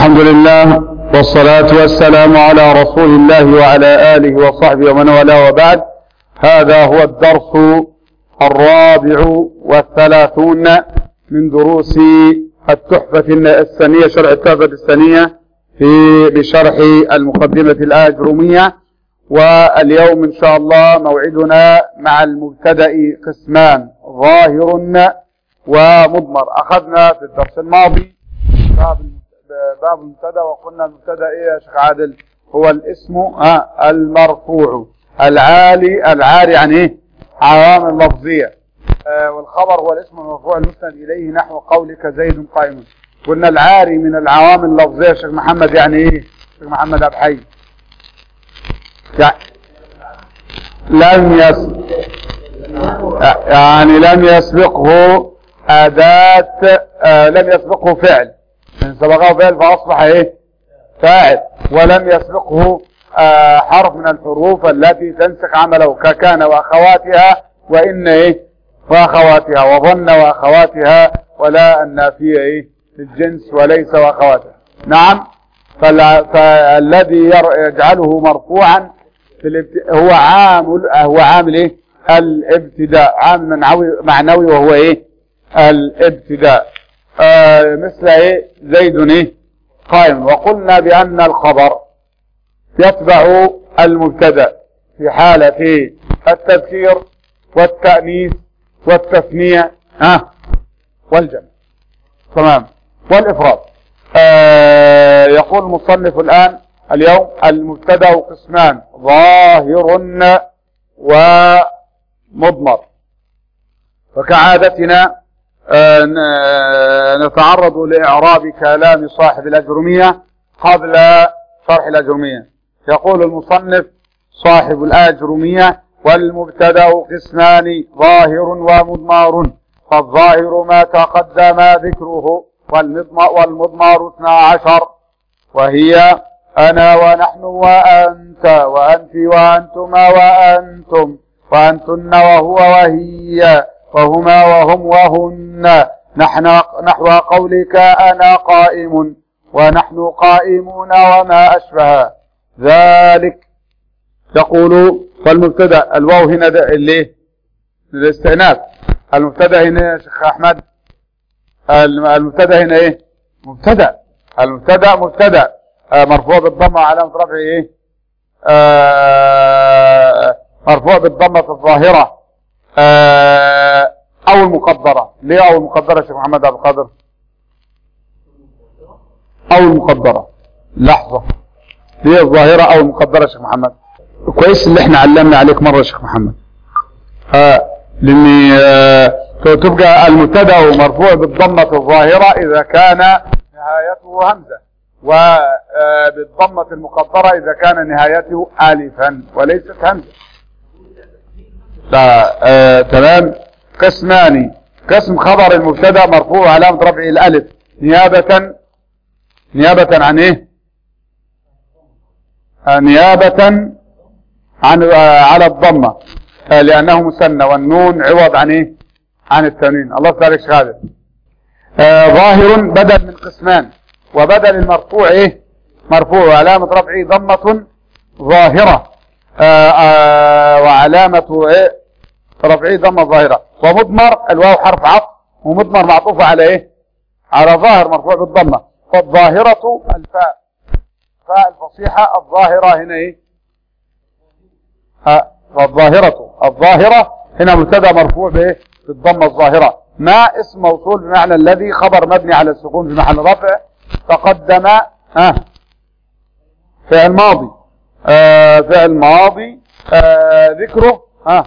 الحمد لله والصلاة والسلام على رسول الله وعلى آله وصحبه ومن والاه وبعد هذا هو الدرس الرابع والثلاثون من دروس التحفة السنية شرح التحفة السنية في بشرح المقدمة الآجرومية واليوم إن شاء الله موعدنا مع المبتدأ قسمان ظاهر ومضمر أخذنا في الدرس الماضي باب باب المبتدا وقلنا المبتدا ايه يا شيخ عادل هو الاسم آه المرفوع العالي العاري عن ايه عوامل لفظيه آه والخبر هو الاسم المرفوع المسند اليه نحو قولك زيد قائم قلنا العاري من العوامل اللفظيه يا شيخ محمد يعني ايه شيخ محمد ابو حي يعني لم يس يعني لم يسبقه أداة آه لم يسبقه فعل من سبقه فعل فأصبح إيه فاعل ولم يسبقه آه حرف من الحروف التي تنسخ عمله ككان وأخواتها وإن إيه وأخواتها وظن وأخواتها ولا النافية إيه للجنس وليس وأخواتها نعم فالذي يجعله مرفوعا في الابت... هو عامل هو عامل ايه الابتداء عامل معنوي معنوي وهو ايه الابتداء آه مثل ايه زيد ايه قائم وقلنا بان الخبر يتبع المبتدا في حالة التذكير والتأنيث والتثنية ها آه والجمع تمام والإفراد آه يقول المصنف الآن اليوم المبتدا قسمان ظاهر ومضمر فكعادتنا نتعرض لإعراب كلام صاحب الأجرمية قبل شرح الأجرمية يقول المصنف صاحب الأجرمية والمبتدا قسمان ظاهر ومضمار فالظاهر ما تقدم ذكره والمضمار اثنا عشر وهي أنا ونحن وأنت وأنت وأنتما وأنتم وأنتن وهو وهي وهما وهم وهن نحن نحو قولك أنا قائم ونحن قائمون وما أشبه ذلك يقول فالمبتدا الواو هنا اللي الاستئناف المبتدا هنا يا شيخ أحمد المبتدا هنا ايه مبتدا المبتدا مبتدا آه مرفوع بالضمه علامه رفعه ايه آه مرفوع بالضمه الظاهره آه او المقدره ليه او المقدره يا شيخ محمد عبد القادر او المقدره لحظه ليه الظاهره او المقدره يا شيخ محمد كويس اللي احنا علمنا عليك مره يا شيخ محمد آه لان آه تبقى المبتدا مرفوع بالضمه الظاهره اذا كان نهايته همزه وبالضمه المقدره اذا كان نهايته الفا وليست همزه آه تمام قسمان قسم خبر المبتدا مرفوع علامه رفعه الالف نيابه نيابه عن ايه آه نيابه عن آه على الضمه لانه مثنى والنون عوض عن ايه عن التنوين الله تعالى شهاده آه ظاهر بدل من قسمان وبدل المرفوع ايه مرفوع علامة رفعه ضمة ظاهرة آه آه وعلامة ايه رفعه ضمة ظاهرة ومضمر الواو حرف عطف ومضمر معطوف على ايه على ظاهر مرفوع بالضمة فالظاهرة الفاء فاء الفصيحة الظاهرة هنا ايه فالظاهرة الظاهرة هنا مبتدا مرفوع بايه بالضمة الظاهرة ما اسم موصول بمعنى الذي خبر مبني على السكون في محل رفع تقدم ها فعل ماضي آه فعل ماضي آه ذكره ها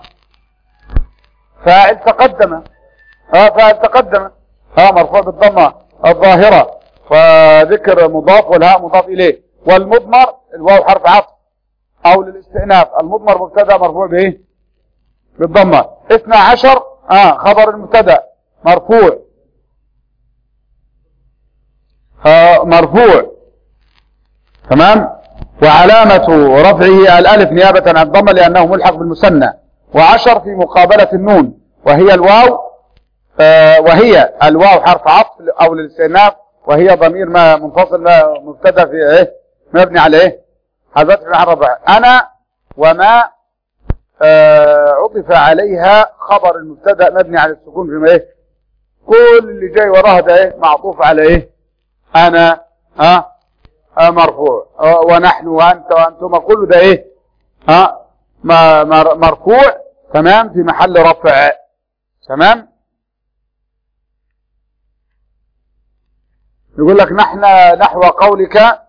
فاعل تقدم ها فاعل تقدم ها مرفوع بالضمة الظاهرة فذكر مضاف والهاء مضاف إليه والمضمر الواو حرف عطف أو للاستئناف المضمر مبتدا مرفوع بايه بالضمة 12 اه خبر المبتدا مرفوع آه مرفوع تمام وعلامة رفعه الالف نيابة عن الضمة لانه ملحق بالمثنى وعشر في مقابلة النون وهي الواو آه وهي الواو حرف عطف او للاستئناف وهي ضمير ما منفصل ما مبتدا في ايه مبني على ايه حذفت في محل رفع انا وما آه عطف عليها خبر المبتدا مبني على السكون في ايه كل اللي جاي وراها ده ايه معطوف على ايه انا ها آه مرفوع آه ونحن وانت وانتم كله ده ايه ها ما مرفوع تمام في محل رفع تمام يقول لك نحن نحو قولك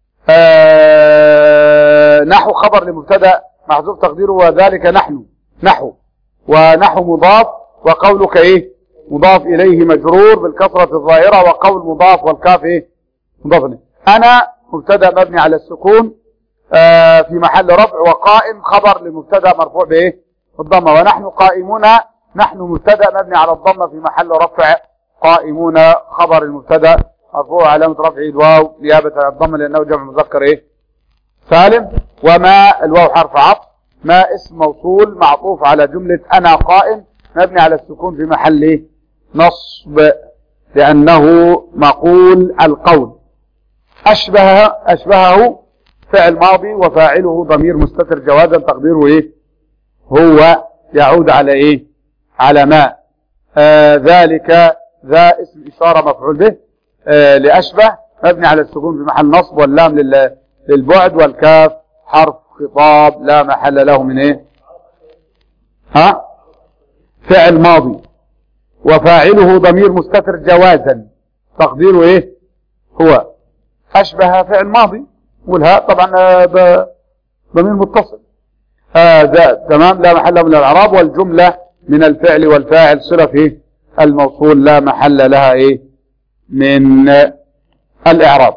آه نحو خبر لمبتدا محذوف تقديره وذلك نحن نحو ونحو مضاف وقولك ايه مضاف اليه مجرور بالكسرة الظاهرة وقول مضاف والكاف ايه مضاف اليه انا مبتدا مبني على السكون آه في محل رفع وقائم خبر لمبتدا مرفوع بايه بالضمه ونحن قائمون نحن مبتدا مبني على الضمه في محل رفع قائمون خبر المبتدا مرفوع علامه رفعه الواو نيابه عن الضمه لانه جمع مذكر ايه سالم وما الواو حرف عطف ما اسم موصول معطوف على جمله انا قائم مبني على السكون في محل إيه؟ نصب لانه مقول القول اشبه اشبهه فعل ماضي وفاعله ضمير مستتر جوازا تقديره ايه هو يعود على ايه على ما آه ذلك ذا اسم اشاره مفعول به آه لاشبه مبني على السكون في محل نصب واللام للبعد والكاف حرف خطاب لا محل له من ايه ها فعل ماضي وفاعله ضمير مستتر جوازا تقديره ايه هو اشبه فعل ماضي والهاء طبعا ضمير متصل هذا تمام لا محل من الاعراب والجمله من الفعل والفاعل صله في الموصول لا محل لها ايه من الاعراب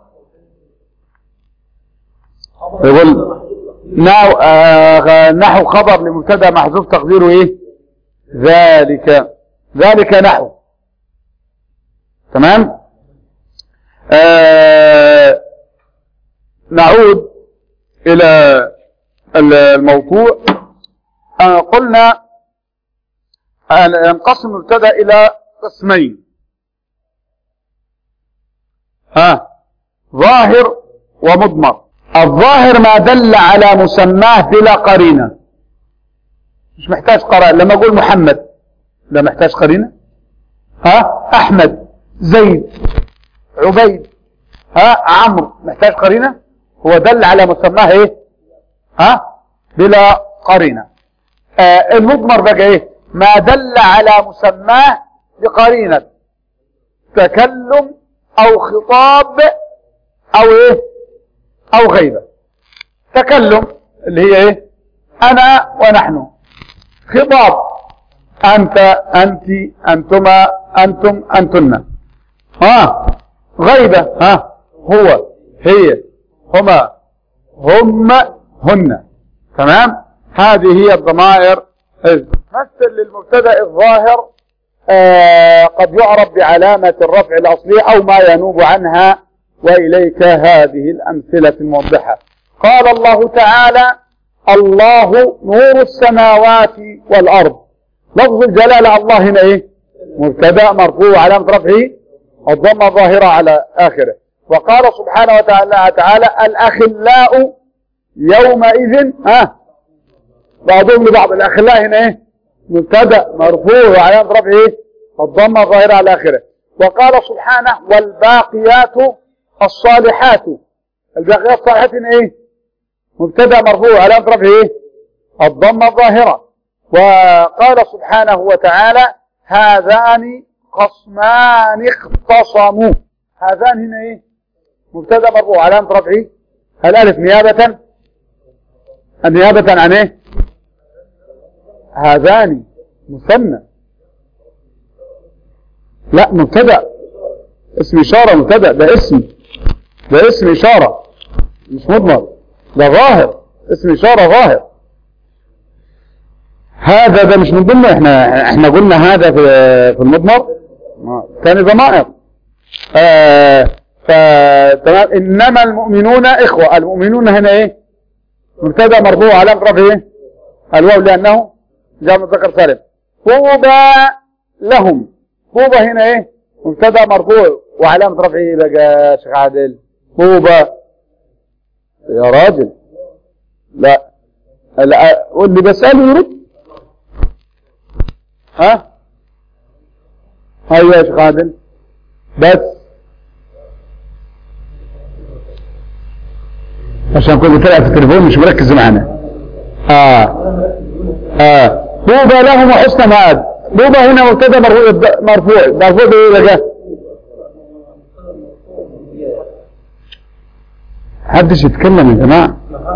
يقول نحو, آه نحو خبر لمبتدا محذوف تقديره ايه ذلك ذلك نحو تمام آه نعود الى الموضوع آه قلنا ينقسم المبتدا الى قسمين ها ظاهر ومضمر الظاهر ما دل على مسماه بلا قرينه مش محتاج قرائن لما اقول محمد لا محتاج قرينه ها احمد زيد عبيد ها عمرو محتاج قرينه هو دل على مسماه ايه ها بلا قرينه آه المضمر بقى ايه ما دل على مسماه بقرينه تكلم او خطاب او ايه او غيبه تكلم اللي هي ايه انا ونحن خطاب انت انت انتما انتم انتن ها غيبه ها هو هي هما هم هن تمام هذه هي الضمائر مثل للمبتدا الظاهر آه قد يعرف بعلامة الرفع الأصلي أو ما ينوب عنها وإليك هذه الأمثلة الموضحة قال الله تعالى الله نور السماوات والأرض لفظ الجلالة الله هنا إيه مبتدا مرفوع علامة رفعه الضمة ظاهرة على آخره وقال سبحانه وتعالى تعالى الأخلاء يومئذ ها بعضهم لبعض الأخلاء هنا ايه مبتدا مرفوع وعلامة رفعه ايه الضمة ظاهرة على آخره وقال سبحانه والباقيات الصالحات الباقيات الصالحات هنا ايه مبتدا مرفوع علامة رفعه ايه الضمة ظاهرة وقال سبحانه وتعالى هذان خصمان اختصموا هذان هنا ايه مبتدا مرفوع علامة رفعه الالف نيابة نيابة عن ايه هذان مثنى لا مبتدا اسم اشارة مبتدا ده اسم ده اسم اشارة مش مضمر ده ظاهر اسم اشارة ظاهر هذا ده مش من ضمن احنا احنا قلنا هذا في في المضمر ثاني ضمائر آه فتمام انما المؤمنون اخوة المؤمنون هنا ايه مبتدا مرفوع علامه رفعه ايه الواو لانه جاء مذكر سالم طوبى لهم طوبى هنا ايه مبتدا مرفوع وعلامة رفعه ايه بقى يا شيخ عادل طوبى يا راجل لا لا واللي بسأله يرد ها هيا يا شيخ عادل بس عشان كنت طلع في التليفون مش مركز معانا اه اه طوبى لهم وحسن مآب طوبى هنا مبتدا مرفوع مرفوع مرفوع بايه بقى محدش يتكلم يا جماعه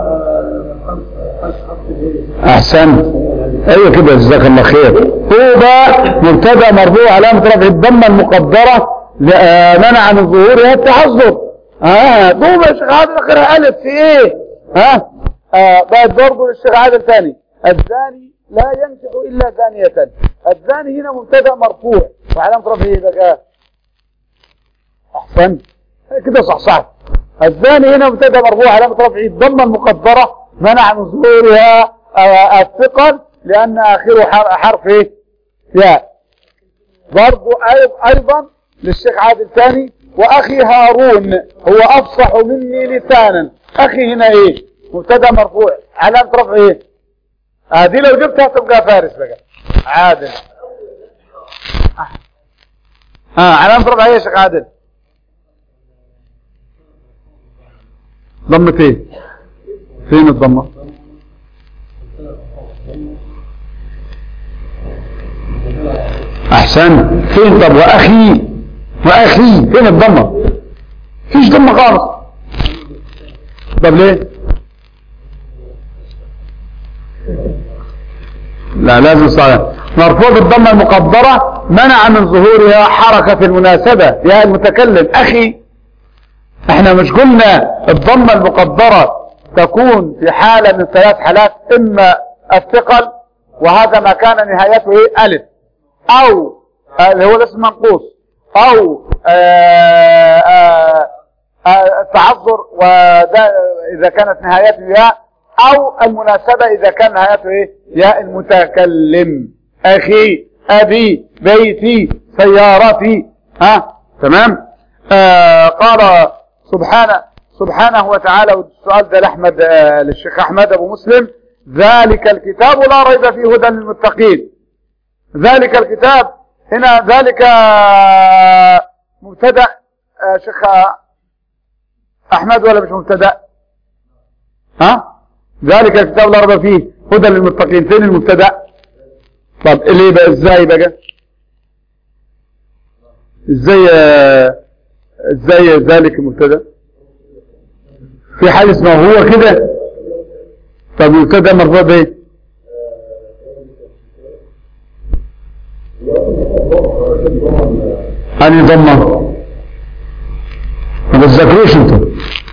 احسنت ايوه كده جزاك الله خير طوبى مبتدا مرفوع علامه رفع الضمه المقدره منع من ظهورها التحذر اه طوبى يا شيخ عادل اخرها الف في ايه ها آه بقت برضه للشيخ عادل ثاني الزاني لا ينكح الا زانيه الزاني هنا مبتدا مرفوع وعلامه رفعه ايه بقى احسنت كده صح صح الزاني هنا مبتدا مرفوع علامه رفعه الضمه المقدره منع من ظهورها الثقل لأن آخره حرف إيه؟ ياء برضو أيضا للشيخ عادل ثاني وأخي هارون هو أفصح مني لسانا أخي هنا إيه مبتدا مرفوع علامة رفع إيه هذه لو جبتها تبقى فارس بقى عادل ها علامة رفع إيه يا شيخ عادل ضمة إيه فين الضمة احسن فين طب واخي واخي فين الضمه فيش ضمه خالص طب ليه لا لازم صحيح مرفوع بالضمه المقدره منع من ظهورها حركه المناسبه يا المتكلم اخي احنا مش قلنا الضمه المقدره تكون في حالة من ثلاث حالات اما الثقل وهذا ما كان نهايته ايه الف او اللي هو الاسم منقوص او التعذر وده اذا كانت نهايته ياء او المناسبة اذا كان نهايته ايه ياء المتكلم اخي ابي بيتي سيارتي ها تمام آه قال سبحانه سبحانه وتعالى والسؤال ده لأحمد آه للشيخ أحمد أبو مسلم ذلك الكتاب لا ريب فيه هدى للمتقين ذلك الكتاب هنا ذلك مبتدا آه شيخ أحمد ولا مش مبتدا ها ذلك الكتاب لا ريب فيه هدى للمتقين فين المبتدا طب ليه بقى ازاي بقى ازاي ازاي ذلك المبتدا في حال اسمه هو كده طب يبتدى مرفوع بايه اني ضمه ما بتذكروش انتم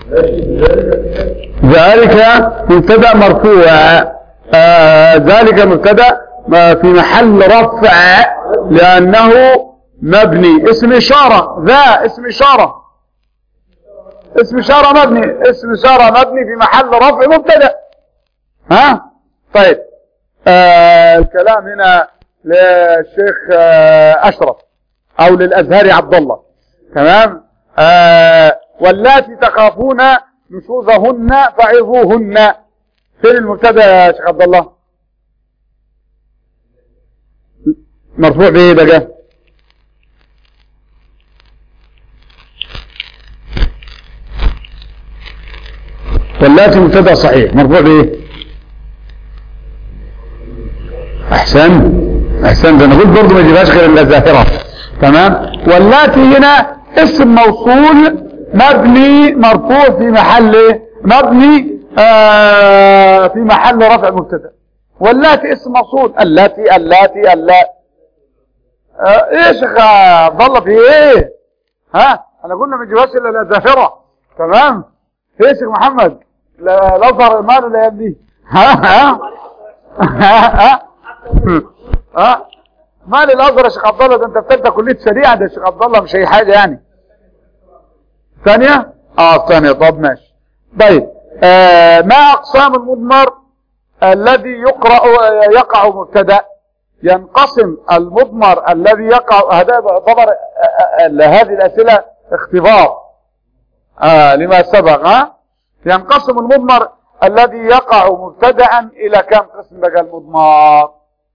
ذلك مبتدا مرفوع آه ذلك مبتدا في محل رفع لانه مبني اسم اشاره ذا اسم اشاره اسم اشاره مبني اسم اشاره مبني في محل رفع مبتدا ها طيب آه الكلام هنا للشيخ آه اشرف او للازهري عبد الله تمام آه واللاتي تخافون نشوزهن فعظوهن فين المبتدا يا شيخ عبد الله مرفوع بايه بقى واللاتي مبتدا صحيح مرفوع بايه احسن احسن ده انا قلت برضه ما يجيبهاش غير الا ظاهره تمام واللاتي هنا اسم موصول مبني مرفوع في محل مبني آه في محل رفع مبتدا واللاتي اسم موصول اللاتي اللاتي اللاتي آه ايه يا شيخ عبد الله في ايه ها انا قلنا ما يجيبهاش الا ظاهره تمام ايه يا شيخ محمد الازهر المال الايام دي ها ها ها ها مال الازهر يا شيخ عبد الله ده انت في ثالثه كليه شريعه ده يا شيخ عبد الله مش اي حاجه يعني ثانيه اه ثانيه طب ماشي طيب آه ما اقسام المضمر الذي يقرا يقع مبتدا ينقسم المضمر الذي يقع هذا يعتبر هذه الاسئله اختبار آه لما سبق ها ينقسم المضمر الذي يقع مبتدأ الى كم قسم بقى المضمار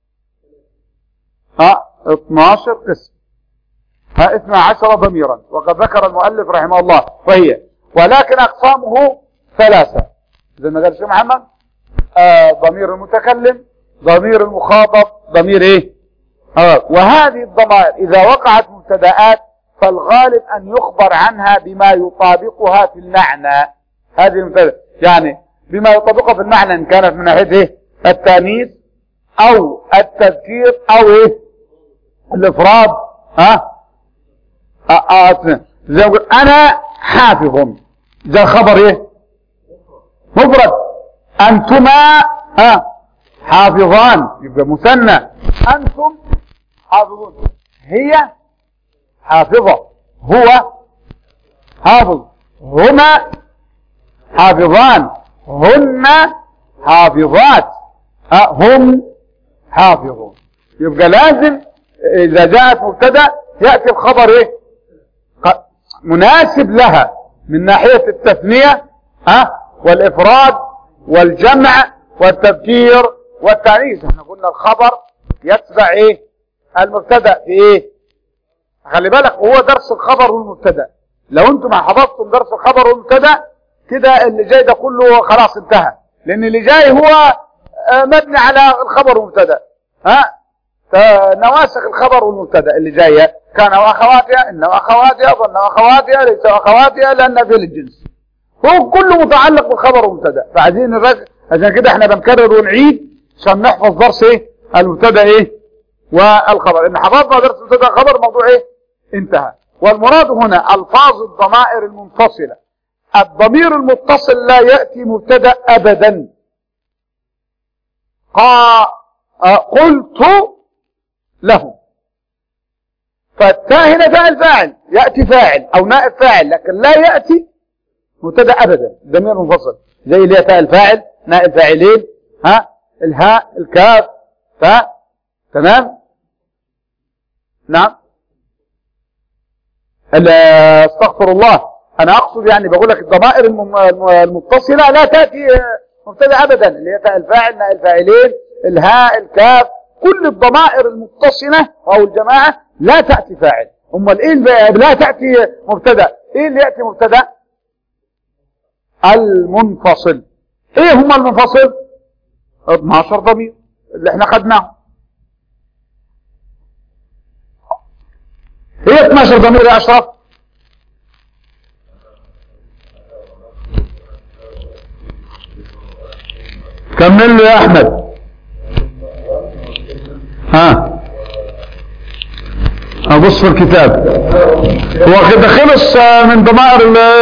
ها 12 قسم ها 12 ضميرا وقد ذكر المؤلف رحمه الله وهي ولكن اقسامه ثلاثة زي ما قال الشيخ محمد آه ضمير المتكلم ضمير المخاطب ضمير ايه آه وهذه الضمائر اذا وقعت مبتدآت فالغالب ان يخبر عنها بما يطابقها في المعنى هذه المبتدأ يعني بما يطابقها في المعنى ان كانت من ناحيه ايه التانيث او التذكير او ايه الافراد ها آه آه زي ما انا حافظ ده خبر ايه مفرد انتما ها حافظان يبقى مثنى انتم حافظون هي حافظة هو حافظ هما حافظان هن حافظات ها هم حافظون يبقى لازم اذا جاءت مبتدا ياتي الخبر ايه مناسب لها من ناحية التثنية ها والافراد والجمع والتذكير والتعنيس احنا قلنا الخبر يتبع ايه المبتدا في ايه خلي بالك هو درس الخبر والمبتدا لو انتم حفظتم درس الخبر والمبتدا كده اللي جاي ده كله خلاص انتهى لان اللي جاي هو مبني على الخبر والمبتدا ها نواسخ الخبر والمبتدا اللي جايه كان واخواتها ان واخواتها ظن واخواتها ليس واخواتها لان في الجنس هو كله متعلق بالخبر والمبتدا فعايزين نركز عشان كده احنا بنكرر ونعيد عشان نحفظ درس ايه المبتدا ايه والخبر ان حفظنا درس المبتدا الخبر موضوع ايه انتهى والمراد هنا الفاظ الضمائر المنفصله الضمير المتصل لا ياتي مبتدا ابدا قا قلت لهم فالتاء هنا تاء الفاعل ياتي فاعل او نائب فاعل لكن لا ياتي مبتدا ابدا ضمير منفصل زي اللي هي تاء الفاعل نائب فاعلين ها الهاء الكاف فاء تمام نعم استغفر الله انا اقصد يعني بقول لك الضمائر المتصله لا تاتي مبتدا ابدا اللي هي تاء الفاعل نائب الفاعلين الهاء الكاف كل الضمائر المتصله او الجماعه لا تاتي فاعل امال ايه لا تاتي مبتدا ايه اللي ياتي مبتدا المنفصل ايه هم المنفصل 12 ضمير اللي احنا خدناه ايه 12 ضمير يا اشرف كمل له يا احمد ها ابص في الكتاب هو كده خلص من ضمائر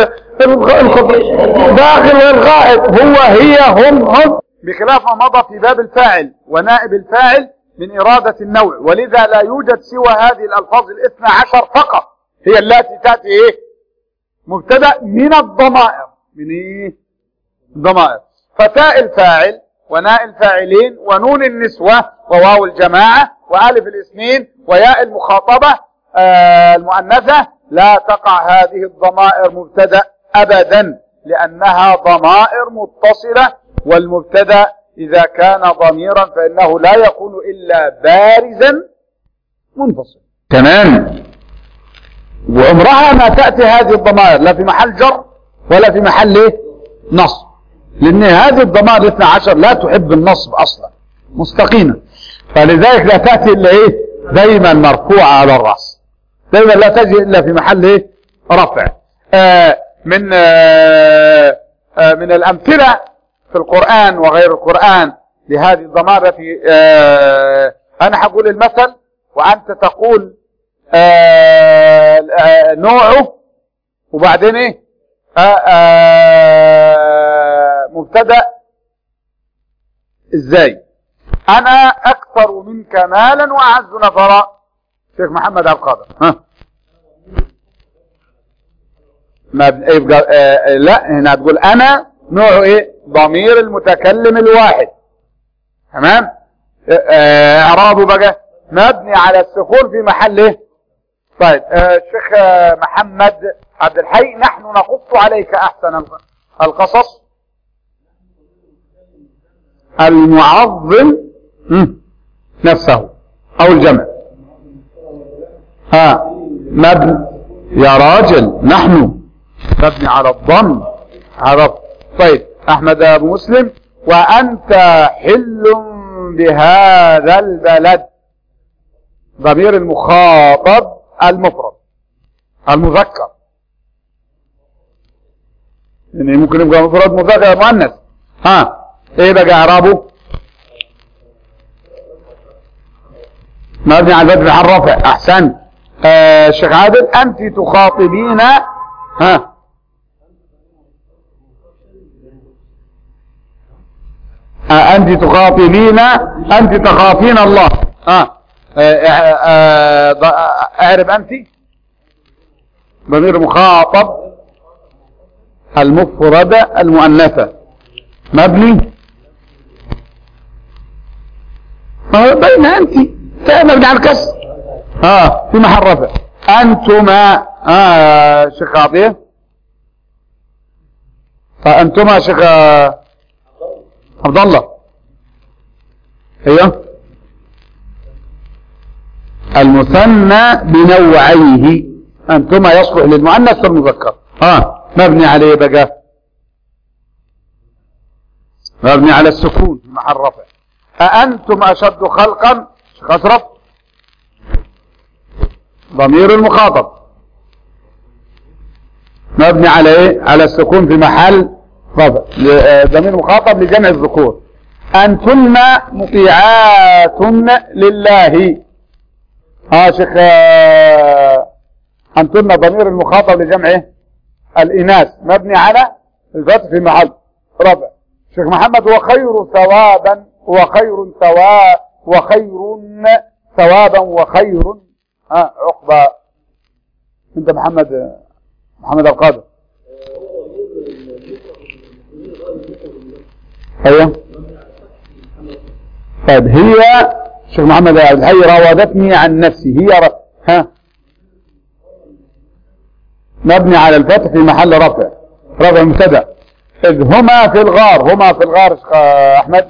داخل والغائب هو هي هم هم بخلاف ما مضى في باب الفاعل ونائب الفاعل من إرادة النوع ولذا لا يوجد سوى هذه الألفاظ الاثنى عشر فقط هي التي تأتي إيه مبتدأ من الضمائر من إيه ضمائر فتاء الفاعل وناء الفاعلين ونون النسوة وواو الجماعة وألف الاثنين وياء المخاطبة آه المؤنثة لا تقع هذه الضمائر مبتدأ أبدا لأنها ضمائر متصلة والمبتدا إذا كان ضميرا فإنه لا يكون إلا بارزا منفصلا تمام وعمرها ما تأتي هذه الضمائر لا في محل جر ولا في محل إيه؟ نصب لأن هذه الضمائر الاثنى عشر لا تحب النصب أصلا مستقيمة فلذلك لا تأتي إلا إيه دايما مرفوعة على الرأس دايما لا تجي إلا في محل إيه رفع آه من آه آه من الأمثلة في القرآن وغير القرآن لهذه الضمائر التي آه أنا هقول المثل وأنت تقول آه آه نوعه وبعدين إيه مبتدأ إزاي أنا أكثر منك مالا وأعز نفرا شيخ محمد عبد القادر ها ما يبقى آه لا هنا تقول أنا نوعه ايه ضمير المتكلم الواحد تمام اعرابه بقى مبني على السكون في محل ايه طيب آه، الشيخ آه، محمد عبد الحي نحن نقص عليك احسن الق- القصص المعظم مم، نفسه او الجمع ها مبني يا راجل نحن مبني على الضم عرفت طيب احمد ابو مسلم وانت حل بهذا البلد ضمير المخاطب المفرد المذكر يعني ممكن يبقى مفرد مذكر مؤنث ها ايه بقى اعرابه مبني على الفتح على الرفع احسن آه شيخ عادل انت تخاطبين ها آه انت تخاطبين انت تخافين الله ها آه آه آه ض- آه، اعرف انت ضمير مخاطب المفردة المؤنثة مبني ما هو بين انت تا مبني على الكسر اه في محل رفع انتما اه شيخ عطيه فانتما شيخ آه، عبد الله ايوه المثنى بنوعيه انتما يصلح للمؤنث والمذكر اه مبني عليه بقى مبني على السكون في محل رفع أأنتم أشد خلقا شيخ أشرف ضمير المخاطب مبني على ايه على السكون في محل رفع ل- آه، ضمير مخاطب لجمع الذكور أنتن مطيعات لله ها شيخ آه، أنتن ضمير المخاطب لجمع إيه؟ الإناث مبني على الفتح في محل رفع شيخ محمد هو خير ثوابا وخير ثواب وخير ثوابا وخير ها عقبة انت محمد محمد القادر ايوه طيب هي شيخ محمد عبد الحي راودتني عن نفسي هي ر... ها مبني على الفتح في محل رفع رفع مبتدا إذ هما في الغار هما في الغار شيخ أحمد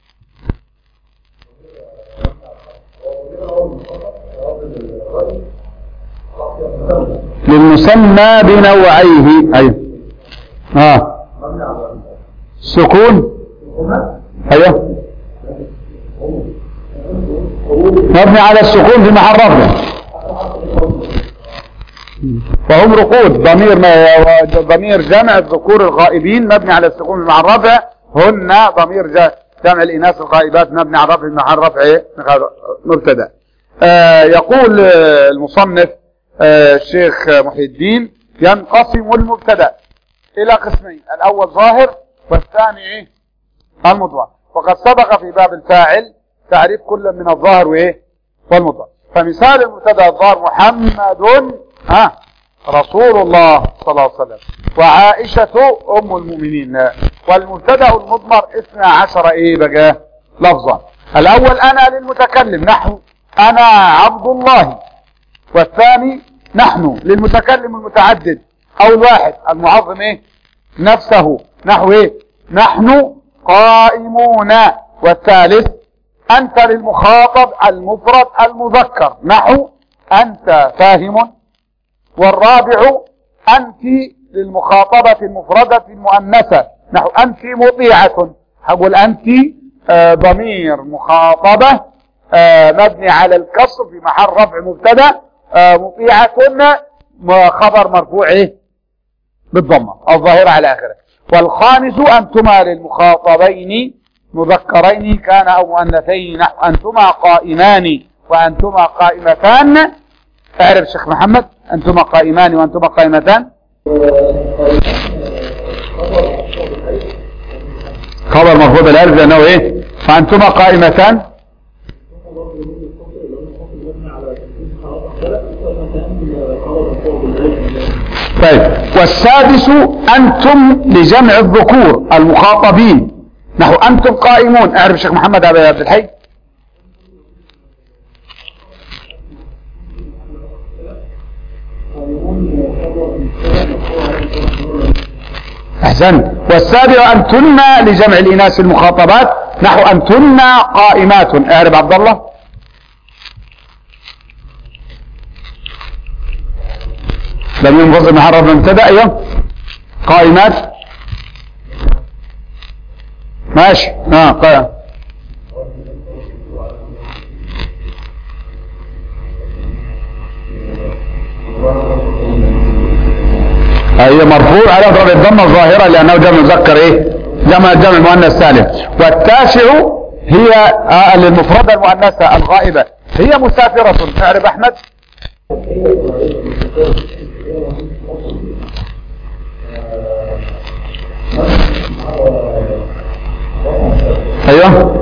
للمسمى بنوعيه أيوه ها سكون أيوه مبني على السكون في محل رفع فهم رقود ضمير ما ضمير جمع الذكور الغائبين مبني على السكون في محل رفع هن ضمير ج- جمع الاناث الغائبات مبني على الرفع في محل رفع إيه؟ مبتدا آه يقول آه، المصنف آه الشيخ محي الدين ينقسم المبتدا الى قسمين الاول ظاهر والثاني ايه المضمر وقد سبق في باب الفاعل تعريف كل من الظاهر وايه والمضمر فمثال المبتدا الظاهر محمد ها رسول الله صلى الله عليه وسلم وعائشة أم المؤمنين والمبتدا المضمر اثنى عشر ايه بقى لفظا الأول أنا للمتكلم نحو أنا عبد الله والثاني نحن للمتكلم المتعدد أو الواحد المعظم ايه نفسه نحو ايه نحن قائمون والثالث أنت للمخاطب المفرد المذكر نحو أنت فاهم والرابع أنت للمخاطبة المفردة المؤنثة نحو أنت مطيعة هقول أنت آه، ضمير مخاطبة آه، مبني على الكسر في محل رفع مبتدا آه، مطيعة م- خبر مرفوع إيه؟ بالضمة الظاهرة على آخره والخامس أنتما للمخاطبين مذكرين كان أو مؤنثين نحو أنتما قائمان وأنتما قائمتان اعرف شيخ محمد أنتما قائمان وأنتما قائمتان خبر مرفوع بالالف لانه ايه فانتما قائمتان طيب والسادس انتم لجمع الذكور المخاطبين نحو انتم قائمون اعرف شيخ محمد عبد الحي احسن والسابع انتن لجمع الاناث المخاطبات نحو انتن قائمات اعرف عبد الله لم ينفصل محرر مبتدا ايوه قائمات ماشي اه قائم هي مرفوع على ضرب الضمه الظاهره لانه جمع مذكر ايه جمع جمع المؤنث سالم والتاسع هي آه المفردة المؤنثة الغائبة هي مسافرة تعرف احمد ايوه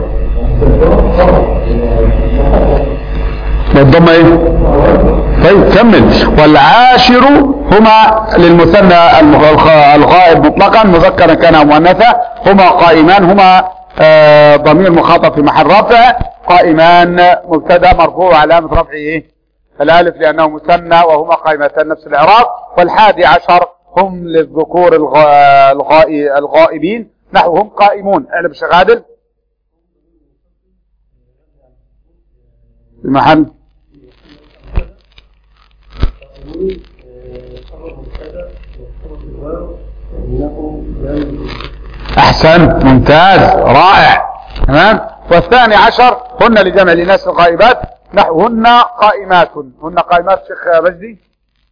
والضمة ايه طيب كمل والعاشر هما للمثنى الغائب مطلقا مذكرا كان أو مؤنثا هما قائمان هما آه ضمير مخاطب في محل رفع قائمان مبتدا مرفوع علامة رفعه ايه الالف لانه مثنى وهما قائمتان نفس الاعراب والحادي عشر هم للذكور الغائ... الغائبين نحو هم قائمون اعلم شغادل في محل احسن ممتاز رائع تمام والثاني عشر هن لجمع الاناث الغائبات نحو هن قائمات هن قائمات شيخ مجدي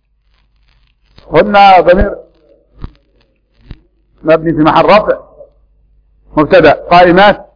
هن ضمير مبني في محل رفع مبتدا قائمات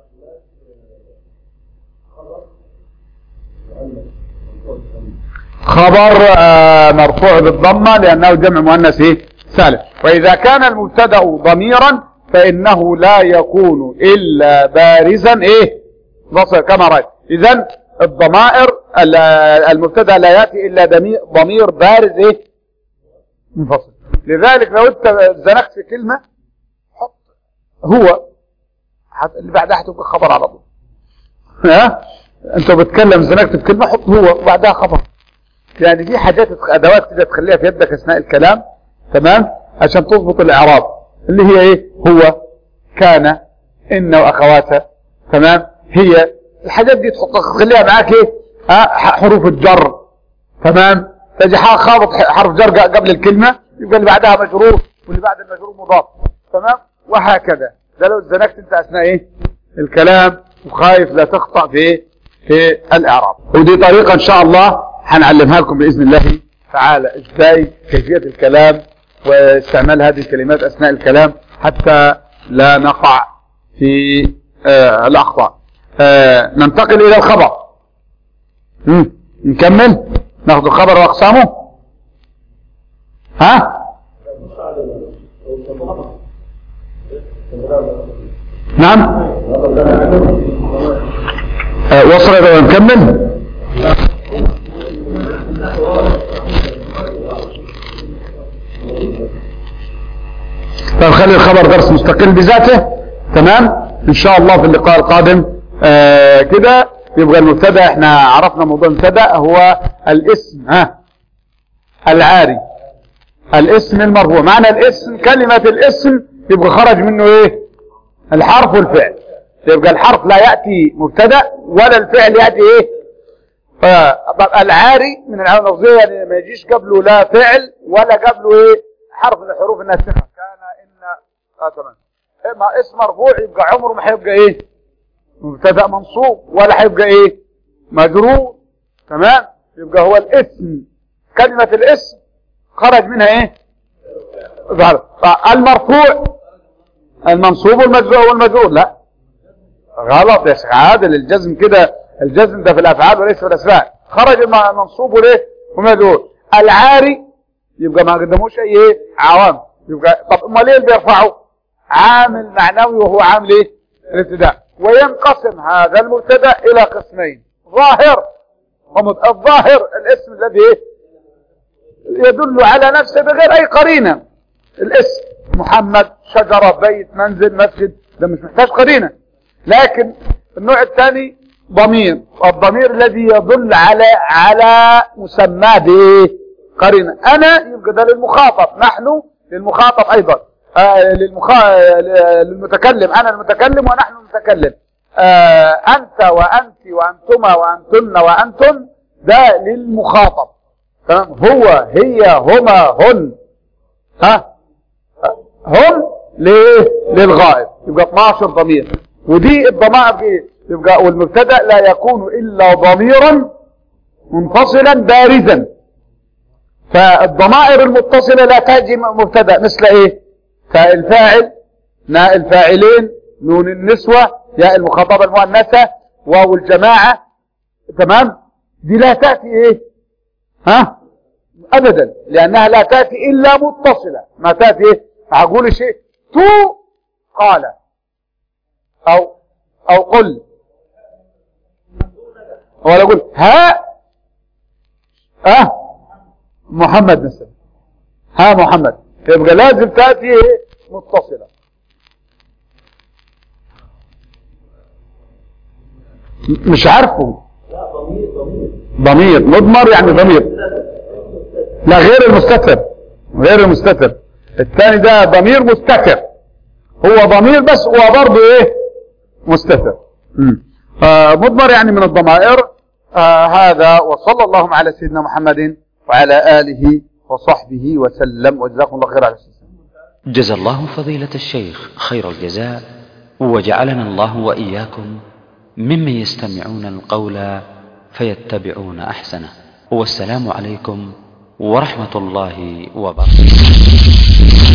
خبر آه مرفوع بالضمة لأنه جمع مؤنث إيه؟ سالم وإذا كان المبتدا ضميرا فإنه لا يكون إلا بارزا إيه بصر كما رأيت إذا الضمائر المبتدا لا يأتي إلا ضمير بارز إيه منفصل لذلك لو أنت زنقت في كلمة حط هو اللي بعدها هتبقى خبر على طول ها انت بتكلم زنقت في كلمة حط هو وبعدها خبر يعني دي حاجات ادوات كده تخليها في يدك اثناء الكلام تمام عشان تضبط الاعراب اللي هي ايه هو كان ان واخواتها تمام هي الحاجات دي تخليها معاك ايه ها حروف الجر تمام تجي خابط حرف جر قبل الكلمة يبقى اللي بعدها مجرور واللي بعد المجرور مضاف تمام وهكذا ده لو زنكت انت اثناء ايه الكلام وخايف لا تخطأ في ايه في الاعراب ودي طريقة ان شاء الله هنعلمها لكم بإذن الله تعالى ازاي كيفية الكلام واستعمال هذه الكلمات أثناء الكلام حتى لا نقع في آه الأخطاء آه ننتقل إلى الخبر مم. نكمل ناخذ الخبر وأقسامه ها نعم آه وصل نكمل طيب خلي الخبر درس مستقل بذاته تمام ان شاء الله في اللقاء القادم آه كده يبقى المبتدا احنا عرفنا موضوع المبتدا هو الاسم ها العاري الاسم المرفوع معنى الاسم كلمة الاسم يبقى خرج منه ايه الحرف والفعل يبقى الحرف لا يأتي مبتدا ولا الفعل يأتي ايه العاري من العلامة اللفظية يعني ما يجيش قبله لا فعل ولا قبله ايه حرف من الحروف الناسخة كان ان اه تمام ما اسم مرفوع يبقى عمره ما هيبقى ايه مبتدا منصوب ولا هيبقى ايه مجرور تمام يبقى هو الاسم كلمة الاسم خرج منها ايه المرفوع المنصوب والمجرور والمجرور لا غلط يا شيخ عادل الجزم كده الجزم ده في الافعال وليس في الاسماء خرج المنصوب وليه ومجرور العاري يبقى ما قدموش اي ايه عوام يبقى طب امال ليه بيرفعوا عامل معنوي وهو عامل ايه الابتداء وينقسم هذا المبتدا الى قسمين ظاهر الظاهر الاسم الذي ايه يدل على نفسه بغير اي قرينه الاسم محمد شجره بيت منزل مسجد ده مش محتاج قرينه لكن النوع الثاني ضمير الضمير الذي يدل على على مسماه بايه قرينه انا يبقى ده للمخاطب نحن للمخاطب ايضا آه للمخ... للمتكلم انا المتكلم ونحن المتكلم آه انت وانت وانتما وانتن وانتم ده للمخاطب تمام هو هي هما هن ها هم ليه للغائب يبقى 12 ضمير ودي الضمائر دي يبقى والمبتدا لا يكون الا ضميرا منفصلا بارزا فالضمائر المتصله لا تجي مبتدا مثل ايه فالفاعل ناء الفاعلين نون النسوه ياء المخاطبه المؤنثه واو الجماعه تمام دي لا تاتي ايه ها ابدا لانها لا تاتي الا متصله ما تاتي ايه هقول شيء تو قال او او قل ولا اقول ها اه محمد مثلا ها محمد يبقى لازم تاتي ايه متصله مش عارفه ضمير مضمر يعني ضمير لا غير المستتر غير المستتر الثاني ده ضمير مستتر هو ضمير بس هو برضه ايه مستتر آه مضمر يعني من الضمائر آه هذا وصلى اللهم على سيدنا محمد وعلى آله وصحبه وسلم وجزاكم الله خير على السلام جزى الله فضيلة الشيخ خير الجزاء وجعلنا الله وإياكم ممن يستمعون القول فيتبعون أحسنه والسلام عليكم ورحمة الله وبركاته